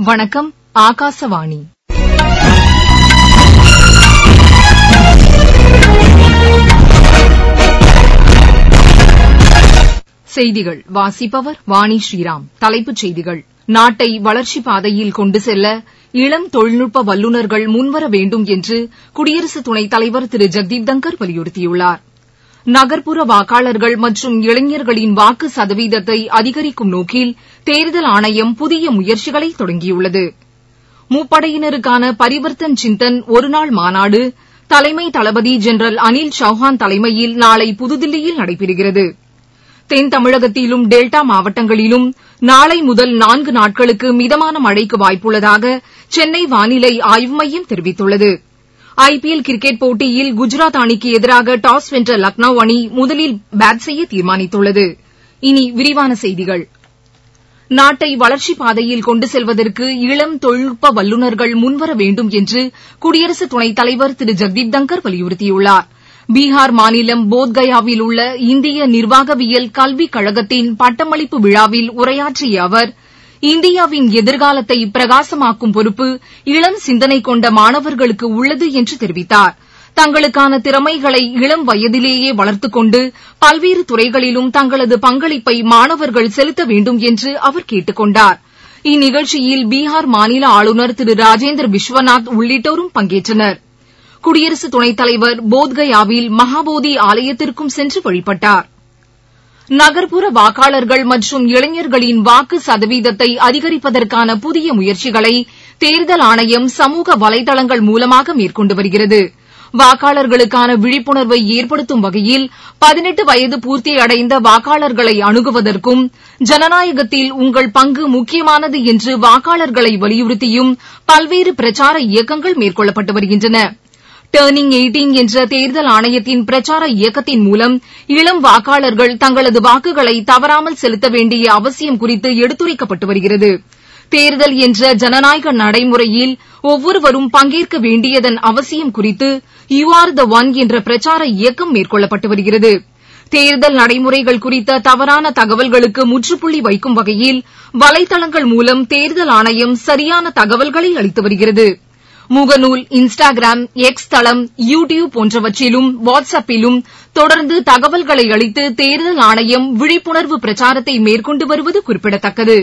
வணக்கம் ஆகாசவாணி செய்திகள் வாசிப்பவர் வாணி ஸ்ரீராம் தலைப்புச் செய்திகள் நாட்டை வளர்ச்சிப் பாதையில் கொண்டு செல்ல இளம் தொழில்நுட்ப வல்லுநர்கள் முன்வர வேண்டும் என்று குடியரசு துணைத் தலைவர் திரு ஜெக்தீப் தங்கர் வலியுறுத்தியுள்ளார் நகர்ப்புற வாக்காளர்கள் மற்றும் இளைஞர்களின் வாக்கு சதவீதத்தை அதிகரிக்கும் நோக்கில் தேர்தல் ஆணையம் புதிய முயற்சிகளை தொடங்கியுள்ளது முப்படையினருக்கான பரிவர்த்தன் சிந்தன் ஒருநாள் மாநாடு தலைமை தளபதி ஜெனரல் அனில் சௌஹான் தலைமையில் நாளை புதுதில்லியில் நடைபெறுகிறது தென் தமிழகத்திலும் டெல்டா மாவட்டங்களிலும் நாளை முதல் நான்கு நாட்களுக்கு மிதமான மழைக்கு வாய்ப்புள்ளதாக சென்னை வானிலை ஆய்வு மையம் தெரிவித்துள்ளது ஐ பி எல் கிரிக்கெட் போட்டியில் குஜராத் அணிக்கு எதிராக டாஸ் வென்ற லக்னோ அணி முதலில் பேட் செய்ய தீர்மானித்துள்ளது இனி விரிவான செய்திகள் நாட்டை வளர்ச்சிப் பாதையில் கொண்டு செல்வதற்கு இளம் தொழில்நுட்ப வல்லுநர்கள் முன்வர வேண்டும் என்று குடியரசு துணைத் தலைவர் திரு ஜெக்தீப் தங்கர் வலியுறுத்தியுள்ளார் பீகார் மாநிலம் போத்கயாவில் உள்ள இந்திய நிர்வாகவியல் கல்விக் கழகத்தின் பட்டமளிப்பு விழாவில் உரையாற்றிய அவர் இந்தியாவின் எதிர்காலத்தை பிரகாசமாக்கும் பொறுப்பு இளம் சிந்தனை கொண்ட மாணவர்களுக்கு உள்ளது என்று தெரிவித்தார் தங்களுக்கான திறமைகளை இளம் வயதிலேயே வளர்த்துக் கொண்டு பல்வேறு துறைகளிலும் தங்களது பங்களிப்பை மாணவர்கள் செலுத்த வேண்டும் என்று அவர் கேட்டுக் கொண்டார் இந்நிகழ்ச்சியில் பீகார் மாநில ஆளுநர் திரு ராஜேந்திர விஸ்வநாத் உள்ளிட்டோரும் பங்கேற்றனர் குடியரசு துணைத் தலைவர் போத்கயாவில் மகாபோதி ஆலயத்திற்கும் சென்று வழிபட்டார் நகர்ப்புற வாக்காளர்கள் மற்றும் இளைஞர்களின் வாக்கு சதவீதத்தை அதிகரிப்பதற்கான புதிய முயற்சிகளை தேர்தல் ஆணையம் சமூக வலைதளங்கள் மூலமாக மேற்கொண்டு வருகிறது வாக்காளர்களுக்கான விழிப்புணர்வை ஏற்படுத்தும் வகையில் பதினெட்டு வயது பூர்த்தியடைந்த வாக்காளர்களை அணுகுவதற்கும் ஜனநாயகத்தில் உங்கள் பங்கு முக்கியமானது என்று வாக்காளர்களை வலியுறுத்தியும் பல்வேறு பிரச்சார இயக்கங்கள் மேற்கொள்ளப்பட்டு வருகின்றன டர்னிங் எயிட்டீன் என்ற தேர்தல் ஆணையத்தின் பிரச்சார இயக்கத்தின் மூலம் இளம் வாக்காளர்கள் தங்களது வாக்குகளை தவறாமல் செலுத்த வேண்டிய அவசியம் குறித்து எடுத்துரைக்கப்பட்டு வருகிறது தேர்தல் என்ற ஜனநாயக நடைமுறையில் ஒவ்வொருவரும் பங்கேற்க வேண்டியதன் அவசியம் குறித்து யூ ஆர் த ஒன் என்ற பிரச்சார இயக்கம் மேற்கொள்ளப்பட்டு வருகிறது தேர்தல் நடைமுறைகள் குறித்த தவறான தகவல்களுக்கு முற்றுப்புள்ளி வைக்கும் வகையில் வலைதளங்கள் மூலம் தேர்தல் ஆணையம் சரியான தகவல்களை அளித்து வருகிறது முகநூல் இன்ஸ்டாகிராம் எக்ஸ் தளம் யூ டியூப் போன்றவற்றிலும் வாட்ஸ் அப்பிலும் தொடர்ந்து தகவல்களை அளித்து தேர்தல் ஆணையம் விழிப்புணர்வு பிரச்சாரத்தை மேற்கொண்டு வருவது குறிப்பிடத்தக்கது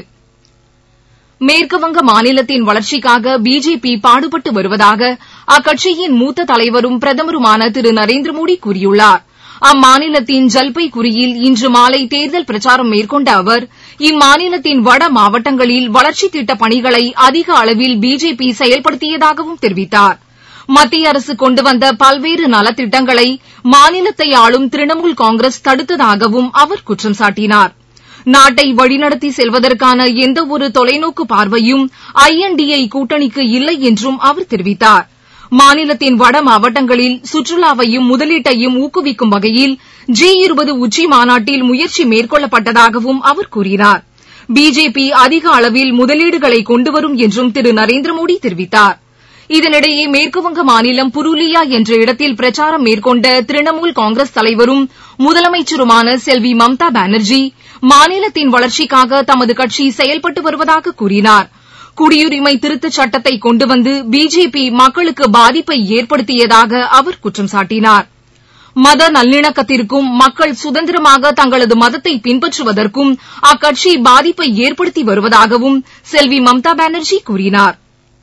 மேற்குவங்க மாநிலத்தின் வளர்ச்சிக்காக பிஜேபி பாடுபட்டு வருவதாக அக்கட்சியின் மூத்த தலைவரும் பிரதமருமான திரு நரேந்திரமோடி கூறியுள்ளார் அம்மாநிலத்தின் ஜல்பைகுரியில் இன்று மாலை தேர்தல் பிரச்சாரம் மேற்கொண்ட அவர் இம்மாநிலத்தின் வட மாவட்டங்களில் வளர்ச்சித் திட்டப் பணிகளை அதிக அளவில் பிஜேபி செயல்படுத்தியதாகவும் தெரிவித்தார் மத்திய அரசு கொண்டு வந்த பல்வேறு நலத்திட்டங்களை மாநிலத்தை ஆளும் திரிணாமுல் காங்கிரஸ் தடுத்ததாகவும் அவர் குற்றம் சாட்டினார் நாட்டை வழிநடத்தி செல்வதற்கான எந்தவொரு தொலைநோக்கு பார்வையும் ஐ என் டி ஏ கூட்டணிக்கு இல்லை என்றும் அவர் தெரிவித்தார் மாநிலத்தின் வட மாவட்டங்களில் சுற்றுலாவையும் முதலீட்டையும் ஊக்குவிக்கும் வகையில் ஜி இருபது உச்சி மாநாட்டில் முயற்சி மேற்கொள்ளப்பட்டதாகவும் அவர் கூறினார் பிஜேபி அதிக அளவில் முதலீடுகளை கொண்டுவரும் என்றும் திரு நரேந்திரமோடி தெரிவித்தார் இதனிடையே மேற்குவங்க மாநிலம் புருலியா என்ற இடத்தில் பிரச்சாரம் மேற்கொண்ட திரிணாமுல் காங்கிரஸ் தலைவரும் முதலமைச்சருமான செல்வி மம்தா பானர்ஜி மாநிலத்தின் வளர்ச்சிக்காக தமது கட்சி செயல்பட்டு வருவதாக கூறினார் குடியுரிமை திருத்தச் சட்டத்தை கொண்டு வந்து பிஜேபி மக்களுக்கு பாதிப்பை ஏற்படுத்தியதாக அவர் குற்றம் சாட்டினார் மத நல்லிணக்கத்திற்கும் மக்கள் சுதந்திரமாக தங்களது மதத்தை பின்பற்றுவதற்கும் அக்கட்சி பாதிப்பை ஏற்படுத்தி வருவதாகவும் செல்வி மம்தா பானர்ஜி கூறினார்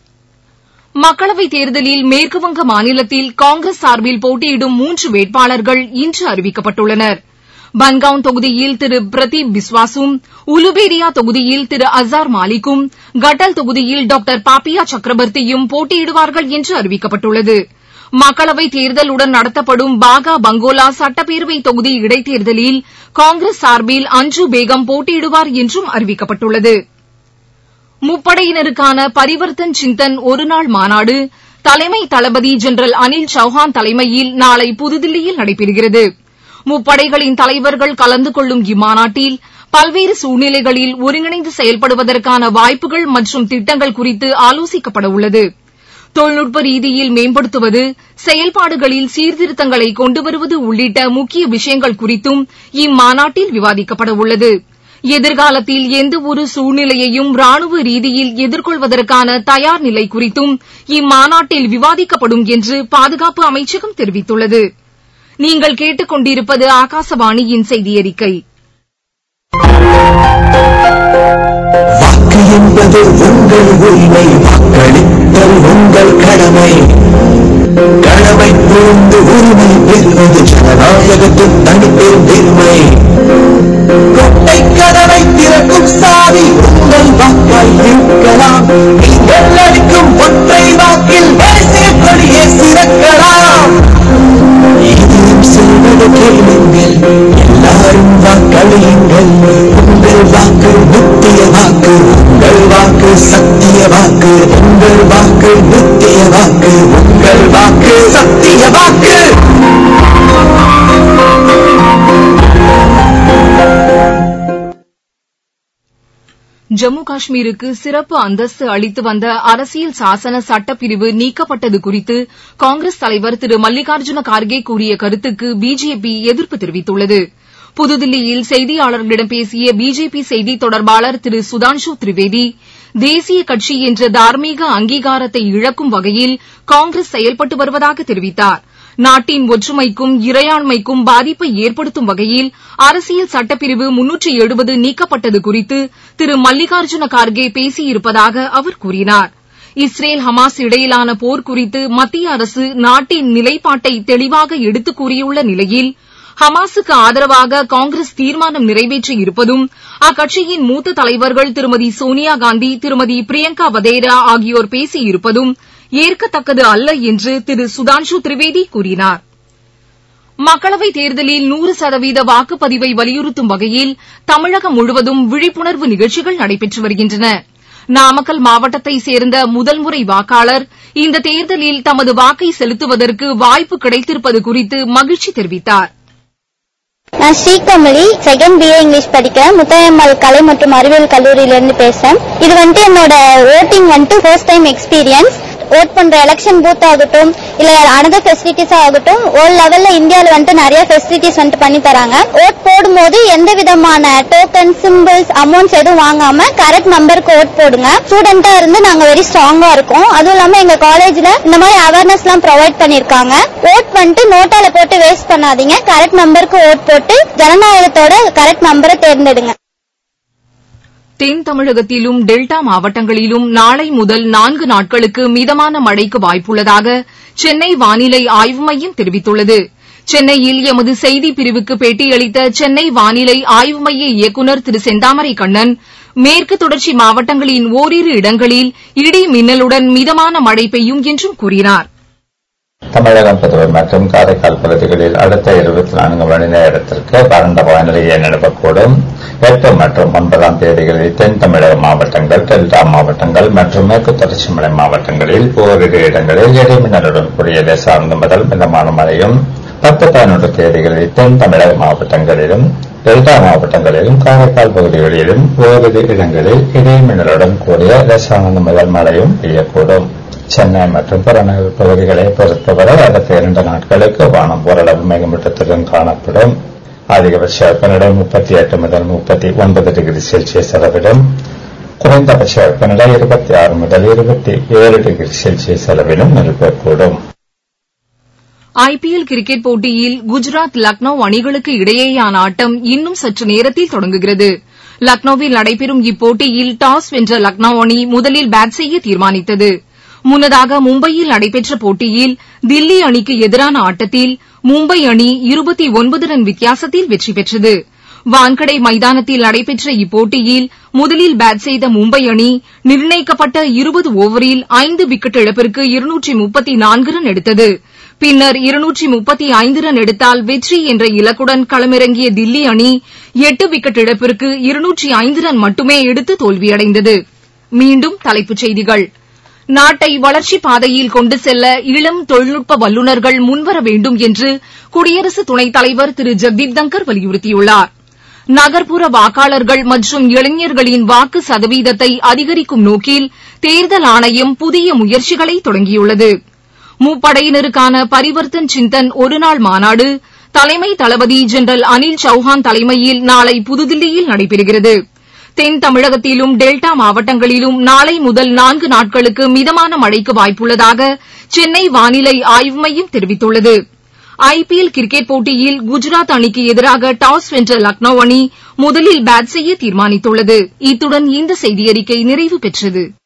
மக்களவைத் தேர்தலில் மேற்குவங்க மாநிலத்தில் காங்கிரஸ் சார்பில் போட்டியிடும் மூன்று வேட்பாளர்கள் இன்று அறிவிக்கப்பட்டுள்ளனர் பன்கவுன் தொகுதியில் திரு பிரதீப் பிஸ்வாசும் உலுபேரியா தொகுதியில் திரு அசார் மாலிக்கும் கட்டல் தொகுதியில் டாக்டர் பாப்பியா சக்கரவர்த்தியும் போட்டியிடுவார்கள் என்று அறிவிக்கப்பட்டுள்ளது மக்களவைத் தேர்தலுடன் நடத்தப்படும் பாகா பங்கோலா சட்டப்பேரவை தொகுதி இடைத்தேர்தலில் காங்கிரஸ் சார்பில் அஞ்சு பேகம் போட்டியிடுவார் என்றும் அறிவிக்கப்பட்டுள்ளது முப்படையினருக்கான பரிவர்த்தன் சிந்தன் ஒருநாள் மாநாடு தலைமை தளபதி ஜெனரல் அனில் சௌஹான் தலைமையில் நாளை புதுதில்லியில் நடைபெறுகிறது முப்படைகளின் தலைவர்கள் கலந்து கொள்ளும் இம்மாநாட்டில் பல்வேறு சூழ்நிலைகளில் ஒருங்கிணைந்து செயல்படுவதற்கான வாய்ப்புகள் மற்றும் திட்டங்கள் குறித்து ஆலோசிக்கப்பட உள்ளது தொழில்நுட்ப ரீதியில் மேம்படுத்துவது செயல்பாடுகளில் சீர்திருத்தங்களை கொண்டுவருவது உள்ளிட்ட முக்கிய விஷயங்கள் குறித்தும் இம்மாநாட்டில் விவாதிக்கப்பட உள்ளது எதிர்காலத்தில் எந்தவொரு சூழ்நிலையையும் ராணுவ ரீதியில் எதிர்கொள்வதற்கான தயார் நிலை குறித்தும் இம்மாநாட்டில் விவாதிக்கப்படும் என்று பாதுகாப்பு அமைச்சகம் தெரிவித்துள்ளது நீங்கள் கேட்டுக் கொண்டிருப்பது ஆகாசவாணியின் செய்தி அறிக்கை வாக்கு என்பது உங்கள் உரிமை வாக்களித்தல் உங்கள் கடமை கடமை புரிந்து உரிமை பெறுவது ஜனநாயகத்தின் தனிப்பெரும் பெருமை கொட்டை கதவை திறக்கும் சாவி உங்கள் வாக்காய் இருக்கலாம் நீங்கள் அளிக்கும் ஒற்றை வாக்கில் தேசிய கொடியை சிறக்கலாம் இதயம் செல்வது கேளுங்கள் எல்லாரும் வாக்களியுங்கள் உங்கள் வாக்கு முத்திய வாக்கு உங்கள் வாக்கு சத்திய வாக்கு உங்கள் வாக்கு முத்திய வாக்கு உங்கள் வாக்கு சத்திய வாக்கு ஜம்மு காஷ்மீருக்கு சிறப்பு அந்தஸ்து அளித்து வந்த அரசியல் சாசன சட்டப்பிரிவு நீக்கப்பட்டது குறித்து காங்கிரஸ் தலைவர் திரு மல்லிகார்ஜுன கார்கே கூறிய கருத்துக்கு பிஜேபி எதிர்ப்பு தெரிவித்துள்ளது புதுதில்லியில் செய்தியாளர்களிடம் பேசிய பிஜேபி செய்தித் தொடர்பாளர் திரு சுதான்ஷு திரிவேதி தேசிய கட்சி என்ற தார்மீக அங்கீகாரத்தை இழக்கும் வகையில் காங்கிரஸ் செயல்பட்டு வருவதாக தெரிவித்தார் நாட்டின் ஒற்றுமைக்கும் இறையாண்மைக்கும் பாதிப்பை ஏற்படுத்தும் வகையில் அரசியல் சட்டப்பிரிவு முன்னூற்றி எழுபது நீக்கப்பட்டது குறித்து திரு மல்லிகார்ஜுன கார்கே பேசியிருப்பதாக அவர் கூறினார் இஸ்ரேல் ஹமாஸ் இடையிலான போர் குறித்து மத்திய அரசு நாட்டின் நிலைப்பாட்டை தெளிவாக எடுத்துக் கூறியுள்ள நிலையில் ஹமாஸுக்கு ஆதரவாக காங்கிரஸ் தீர்மானம் நிறைவேற்றி இருப்பதும் அக்கட்சியின் மூத்த தலைவர்கள் திருமதி சோனியாகாந்தி திருமதி பிரியங்கா வதேரா ஆகியோர் பேசியிருப்பதும் ஏற்கத்தக்கது அல்ல என்று திரு சுதான்ஷு திரிவேதி கூறினார் மக்களவைத் தேர்தலில் நூறு சதவீத வாக்குப்பதிவை வலியுறுத்தும் வகையில் தமிழகம் முழுவதும் விழிப்புணர்வு நிகழ்ச்சிகள் நடைபெற்று வருகின்றன நாமக்கல் மாவட்டத்தைச் சேர்ந்த முதல் முறை வாக்காளர் இந்த தேர்தலில் தமது வாக்கை செலுத்துவதற்கு வாய்ப்பு கிடைத்திருப்பது குறித்து மகிழ்ச்சி தெரிவித்தார் நான் ஸ்ரீகமலி செகண்ட் பிஏ இங்கிலீஷ் படிக்கிறேன் முத்தையம்மாள் கலை மற்றும் அறிவியல் கல்லூரியிலிருந்து பேசுறேன் இது வந்துட்டு என்னோட ஓட்டிங் வந்துட்டு ஃபர்ஸ்ட் டைம் எக்ஸ்பீரியன்ஸ் ஓட் பண்ற எலெக்ஷன் பூத் ஆகட்டும் இல்ல அனதர் ஃபெசிலிட்டிஸ் ஆகட்டும் வேர்ல்ட் லெவல்ல இந்தியால வந்துட்டு நிறைய ஃபெசிலிட்டிஸ் வந்துட்டு பண்ணி தராங்க ஓட் போடும்போது எந்த விதமான டோக்கன் சிம்பிள்ஸ் அமௌண்ட்ஸ் எதுவும் வாங்காம கரெக்ட் நம்பருக்கு ஓட் போடுங்க ஸ்டூடெண்டா இருந்து நாங்க வெரி ஸ்ட்ராங்கா இருக்கோம் அதுவும் இல்லாம எங்க காலேஜ்ல இந்த மாதிரி அவேர்னஸ் எல்லாம் ப்ரொவைட் பண்ணிருக்காங்க ஓட் பண்ணிட்டு நோட்டால போட்டு வேஸ்ட் பண்ணாதீங்க கரெக்ட் நம்பருக்கு ஓட் போட்டு ஜனநாயகத்தோட கரெக்ட் நம்பரை தேர்ந்தெடுங்க தென் தமிழகத்திலும் டெல்டா மாவட்டங்களிலும் நாளை முதல் நான்கு நாட்களுக்கு மிதமான மழைக்கு வாய்ப்புள்ளதாக சென்னை வானிலை ஆய்வு மையம் தெரிவித்துள்ளது சென்னையில் எமது செய்தி பிரிவுக்கு பேட்டியளித்த சென்னை வானிலை ஆய்வு மைய இயக்குநர் திரு செந்தாமரை கண்ணன் மேற்கு தொடர்ச்சி மாவட்டங்களின் ஓரிரு இடங்களில் இடி மின்னலுடன் மிதமான மழை பெய்யும் என்றும் கூறினார் தமிழகம் புதுவை மற்றும் காரைக்கால் பகுதிகளில் அடுத்த இருபத்தி நான்கு மணி நேரத்திற்கு வறண்ட வானிலையை நிலவக்கூடும் எட்டு மற்றும் ஒன்பதாம் தேதிகளில் தென் தமிழக மாவட்டங்கள் டெல்டா மாவட்டங்கள் மற்றும் மேற்கு தொடர்ச்சி மலை மாவட்டங்களில் ஓரிரு இடங்களில் இடிமின்னலுடன் கூடிய லேசார்ந்த முதல் மிதமான மழையும் பத்து பதினொன்று தேதிகளில் தென் தமிழக மாவட்டங்களிலும் டெல்டா மாவட்டங்களிலும் காரைக்கால் பகுதிகளிலும் ஓரிரு இடங்களில் இடிமின்னலுடன் கூடிய லேசானது முதல் மழையும் பெய்யக்கூடும் சென்னை மற்றும் புறநகர் பகுதிகளை பொறுத்தவரை அடுத்த இரண்டு நாட்களுக்கு வானம் ஓரளவு மேகமூட்டத்துடன் காணப்படும் அதிகபட்ச வெப்பநிலை முப்பத்தி எட்டு முதல் முப்பத்தி ஒன்பது டிகிரி செல்சியஸ் அளவிலும் குறைந்தபட்ச வெப்பநிலை இருபத்தி ஆறு முதல் இருபத்தி ஏழு டிகிரி செல்சியஸ் அளவிலும் நிலவக்கூடும் ஐபிஎல் கிரிக்கெட் போட்டியில் குஜராத் லக்னோ அணிகளுக்கு இடையேயான ஆட்டம் இன்னும் சற்று நேரத்தில் தொடங்குகிறது லக்னோவில் நடைபெறும் இப்போட்டியில் டாஸ் வென்ற லக்னோ அணி முதலில் பேட் செய்ய தீர்மானித்தது முன்னதாக மும்பையில் நடைபெற்ற போட்டியில் தில்லி அணிக்கு எதிரான ஆட்டத்தில் மும்பை அணி இருபத்தி ஒன்பது ரன் வித்தியாசத்தில் வெற்றி பெற்றது வான்கடை மைதானத்தில் நடைபெற்ற இப்போட்டியில் முதலில் பேட் செய்த மும்பை அணி நிர்ணயிக்கப்பட்ட இருபது ஓவரில் ஐந்து விக்கெட் இழப்பிற்கு இருநூற்றி முப்பத்தி நான்கு ரன் எடுத்தது பின்னர் இருநூற்றி முப்பத்தி ஐந்து ரன் எடுத்தால் வெற்றி என்ற இலக்குடன் களமிறங்கிய தில்லி அணி எட்டு விக்கெட் இழப்பிற்கு இருநூற்றி ஐந்து ரன் மட்டுமே எடுத்து தோல்வியடைந்தது மீண்டும் தலைப்புச் செய்திகள் நாட்டை வளர்ச்சிப் பாதையில் கொண்டு செல்ல இளம் தொழில்நுட்ப வல்லுநர்கள் முன்வர வேண்டும் என்று குடியரசு துணைத் தலைவர் திரு ஜெக்தீப் தங்கர் வலியுறுத்தியுள்ளார் நகர்ப்புற வாக்காளர்கள் மற்றும் இளைஞர்களின் வாக்கு சதவீதத்தை அதிகரிக்கும் நோக்கில் தேர்தல் ஆணையம் புதிய முயற்சிகளை தொடங்கியுள்ளது முப்படையினருக்கான பரிவர்த்தன் சிந்தன் ஒருநாள் மாநாடு தலைமை தளபதி ஜெனரல் அனில் சௌஹான் தலைமையில் நாளை புதுதில்லியில் நடைபெறுகிறது தென் தமிழகத்திலும் டெல்டா மாவட்டங்களிலும் நாளை முதல் நான்கு நாட்களுக்கு மிதமான மழைக்கு வாய்ப்புள்ளதாக சென்னை வானிலை ஆய்வு மையம் தெரிவித்துள்ளது ஐபிஎல் கிரிக்கெட் போட்டியில் குஜராத் அணிக்கு எதிராக டாஸ் வென்ற லக்னோ அணி முதலில் பேட் செய்ய தீர்மானித்துள்ளது இத்துடன் இந்த செய்தியறிக்கை நிறைவு பெற்றது